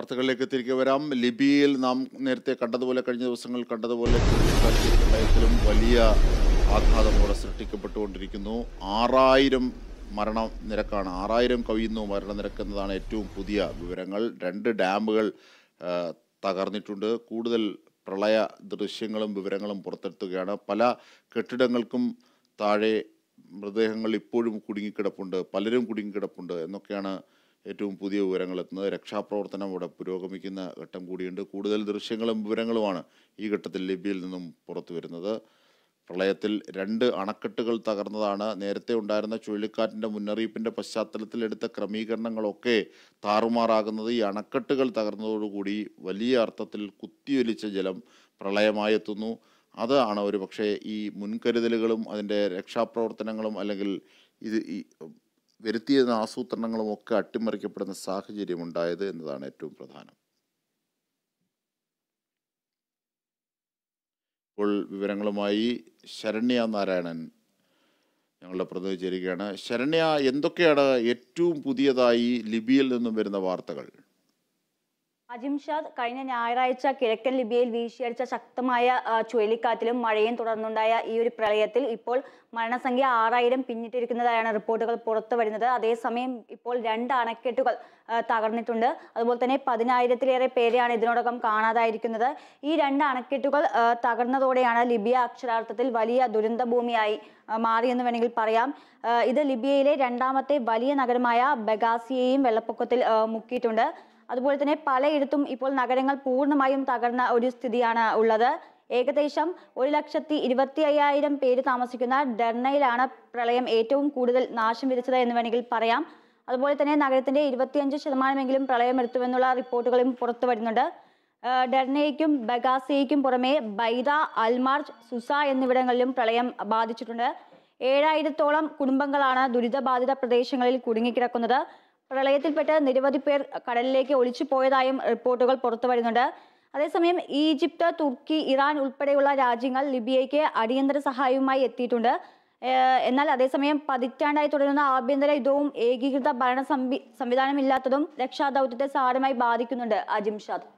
വാർത്തകളിലേക്ക് തിരികെ വരാം ലിബിയയിൽ നാം നേരത്തെ കണ്ടതുപോലെ കഴിഞ്ഞ ദിവസങ്ങൾ കണ്ടതുപോലെ ചുഴലിക്കാറ്റ് പ്രളയത്തിലും വലിയ ആഘാതം അവിടെ സൃഷ്ടിക്കപ്പെട്ടുകൊണ്ടിരിക്കുന്നു ആറായിരം മരണ നിരക്കാണ് ആറായിരം കവിയുന്നു മരണനിരക്ക് എന്നതാണ് ഏറ്റവും പുതിയ വിവരങ്ങൾ രണ്ട് ഡാമുകൾ ആ, തകർന്നിട്ടുണ്ട് കൂടുതൽ പ്രളയ ദൃശ്യങ്ങളും വിവരങ്ങളും പുറത്തെടുത്തുകയാണ് പല കെട്ടിടങ്ങൾക്കും താഴെ മൃതദേഹങ്ങൾ ഇപ്പോഴും കുടുങ്ങിക്കിടപ്പുണ്ട് പലരും കുടുങ്ങിക്കിടപ്പുണ്ട് എന്നൊക്കെയാണ് ഏറ്റവും പുതിയ വിവരങ്ങൾ എത്തുന്നത് രക്ഷാപ്രവർത്തനം ഇവിടെ പുരോഗമിക്കുന്ന ഘട്ടം കൂടിയുണ്ട് കൂടുതൽ ദൃശ്യങ്ങളും വിവരങ്ങളുമാണ് ഈ ഘട്ടത്തിൽ ലിബിയയിൽ നിന്നും പുറത്തു വരുന്നത് പ്രളയത്തിൽ രണ്ട് അണക്കെട്ടുകൾ തകർന്നതാണ് നേരത്തെ ഉണ്ടായിരുന്ന ചുഴലിക്കാറ്റിൻ്റെ മുന്നറിയിപ്പിൻ്റെ പശ്ചാത്തലത്തിൽ എടുത്ത ക്രമീകരണങ്ങളൊക്കെ താറുമാറാകുന്നത് ഈ അണക്കെട്ടുകൾ തകർന്നതോടുകൂടി വലിയ അർത്ഥത്തിൽ കുത്തിയൊലിച്ച ജലം പ്രളയമായി എത്തുന്നു അതാണ് ഒരു പക്ഷേ ഈ മുൻകരുതലുകളും അതിൻ്റെ രക്ഷാപ്രവർത്തനങ്ങളും അല്ലെങ്കിൽ ഇത് ഈ വരുത്തിയ ആസൂത്രണങ്ങളും ഒക്കെ അട്ടിമറിക്കപ്പെടുന്ന സാഹചര്യം ഉണ്ടായത് എന്നതാണ് ഏറ്റവും പ്രധാനം ഇപ്പോൾ വിവരങ്ങളുമായി ശരണ്യ നാരായണൻ ഞങ്ങളുടെ പ്രതിനിധി ചേരുകയാണ് ശരണ്യ എന്തൊക്കെയാണ് ഏറ്റവും പുതിയതായി ലിബിയയിൽ നിന്നും വരുന്ന വാർത്തകൾ അജിംഷാദ് കഴിഞ്ഞ ഞായറാഴ്ച കിഴക്കൻ ലിബിയയിൽ വീശിയടിച്ച ശക്തമായ ആ, ചുഴലിക്കാറ്റിലും മഴയും തുടർന്നുണ്ടായ ഈ ഒരു പ്രളയത്തിൽ ഇപ്പോൾ മരണസംഖ്യ ആറായിരം പിന്നിട്ടിരിക്കുന്നതായാണ് റിപ്പോർട്ടുകൾ പുറത്തു വരുന്നത് അതേസമയം ഇപ്പോൾ രണ്ട് അണക്കെട്ടുകൾ ആ, തകർന്നിട്ടുണ്ട് അതുപോലെ തന്നെ പതിനായിരത്തിലേറെ പേരെയാണ് ഇതിനോടകം കാണാതായിരിക്കുന്നത് ഈ രണ്ട് അണക്കെട്ടുകൾ ആ, തകർന്നതോടെയാണ് ലിബിയ അക്ഷരാർത്ഥത്തിൽ വലിയ ദുരന്ത ഭൂമിയായി ആ, മാറിയെന്ന് വേണമെങ്കിൽ പറയാം ആ, ഇത് ലിബിയയിലെ രണ്ടാമത്തെ വലിയ നഗരമായ ബഗാസിയെയും വെള്ളപ്പൊക്കത്തിൽ ആ, മുക്കിയിട്ടുണ്ട് അതുപോലെ തന്നെ പലയിടത്തും ഇപ്പോൾ നഗരങ്ങൾ പൂർണ്ണമായും തകർന്ന ഒരു സ്ഥിതിയാണ് ഉള്ളത് ഏകദേശം ഒരു ലക്ഷത്തി ഇരുപത്തി അയ്യായിരം പേര് താമസിക്കുന്ന ഡെർണയിലാണ് പ്രളയം ഏറ്റവും കൂടുതൽ നാശം വിതച്ചത് എന്ന് വേണമെങ്കിൽ പറയാം അതുപോലെ തന്നെ നഗരത്തിന്റെ ഇരുപത്തിയഞ്ച് ശതമാനമെങ്കിലും പ്രളയം എടുത്തുവെന്നുള്ള റിപ്പോർട്ടുകളും പുറത്തു വരുന്നുണ്ട് ആ, ഡെർണയ്ക്കും ബഗാസിയയ്ക്കും പുറമെ ബൈദ അൽമാർജ് സുസ എന്നിവിടങ്ങളിലും പ്രളയം ബാധിച്ചിട്ടുണ്ട് ഏഴായിരത്തോളം കുടുംബങ്ങളാണ് ദുരിതബാധിത പ്രദേശങ്ങളിൽ കുടുങ്ങിക്കിടക്കുന്നത് പ്രളയത്തിൽപ്പെട്ട് നിരവധി പേർ കടലിലേക്ക് ഒലിച്ചു പോയതായും റിപ്പോർട്ടുകൾ പുറത്തു വരുന്നുണ്ട് അതേസമയം ഈജിപ്ത് തുർക്കി ഇറാൻ ഉൾപ്പെടെയുള്ള രാജ്യങ്ങൾ ലിബിയയ്ക്ക് അടിയന്തര സഹായവുമായി എത്തിയിട്ടുണ്ട് ഏഹ് എന്നാൽ അതേസമയം പതിറ്റാണ്ടായി തുടരുന്ന ആഭ്യന്തര യുദ്ധവും ഏകീകൃത ഭരണ സംവി സംവിധാനമില്ലാത്തതും രക്ഷാദൗത്യത്തെ സാരമായി ബാധിക്കുന്നുണ്ട് അജിംഷാദ്